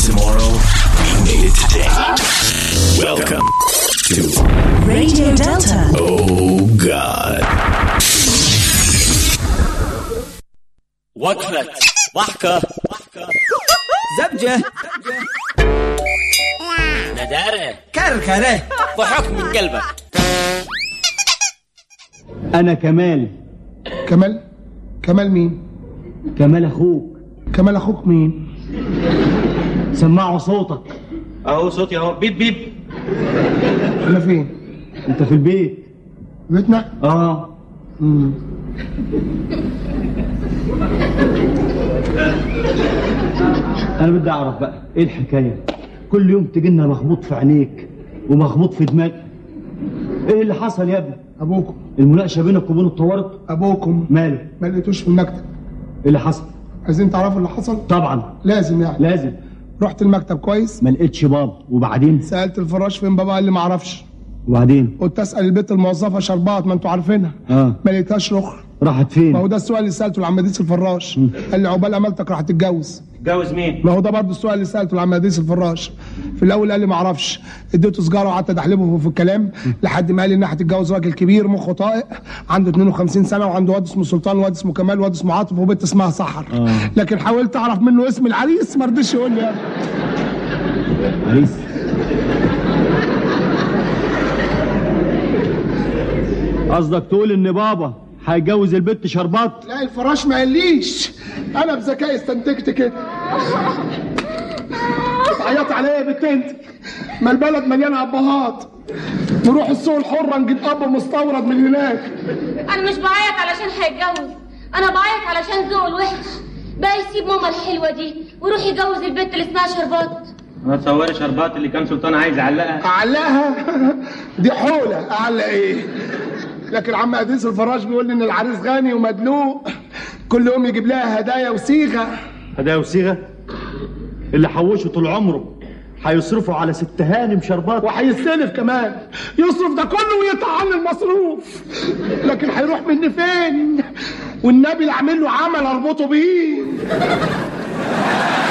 tomorrow, we made it today. Welcome to Radio Delta. Oh God. وقفة ضحكة زبجة ندارة كركرة ضحك من قلبك انا كمال كمال كمال مين كمال اخوك كمال اخوك مين سمعوا صوتك اهو صوتي اهو بيب بيب احنا فين انت في البيت بيتنا اه انا بدي اعرف بقى ايه الحكايه كل يوم تجينا مخبوط في عينيك ومخبوط في دماغك ايه اللي حصل يا ابني ابوكم المناقشه بينك وبينه اتطورت ابوكم ماله ما لقيتوش في المكتب ايه اللي حصل عايزين تعرفوا اللي حصل طبعا لازم يعني لازم رحت المكتب كويس ما لقيتش بابا وبعدين سالت الفراش فين بابا قال لي ما اعرفش وبعدين قلت اسال البيت الموظفه شربات ما انتوا عارفينها اه ما لقيتهاش رخر راحت ما هو فين ده السؤال اللي سالته لعماديس الفراش قال لي عقبال امالتك راح تتجوز جوز مين ما هو ده برضه السؤال اللي سالته لعماديس الفراش في الاول قال لي ما اعرفش اديته سجاره وقعدت ادحلبه في الكلام لحد ما قال لي انها هتتجوز راجل كبير مخه طائق عنده 52 سنه وعنده واد اسمه سلطان واد اسمه كمال واد اسمه عاطف وبنت اسمها سحر لكن حاولت اعرف منه اسم العريس ما رضيش يقول لي عريس قصدك تقول ان بابا هيجوز البت شربات لا الفراش ما قاليش انا بذكائي استنتجت كده بتعيط عليا يا بنت انت ما البلد مليانه ابهات نروح السوق الحره نجيب اب مستورد من هناك انا مش بعيط علشان هيتجوز انا بعيط علشان ذوقه الوحش بقى يسيب ماما الحلوه دي ويروح يجوز البنت اللي اسمها شربات ما تصوري شربات اللي كان سلطان عايز يعلقها اعلقها دي حوله اعلق ايه لكن عم اديس الفراش بيقول لي ان العريس غني ومدلوق كل يوم يجيب لها هدايا وصيغه هدايا وصيغه اللي حوشه طول عمره هيصرفوا على ست هانم شربات وهيستلف كمان يصرف ده كله ويقطع عني المصروف لكن هيروح مني فين والنبي اللي عامل له عمل اربطه بيه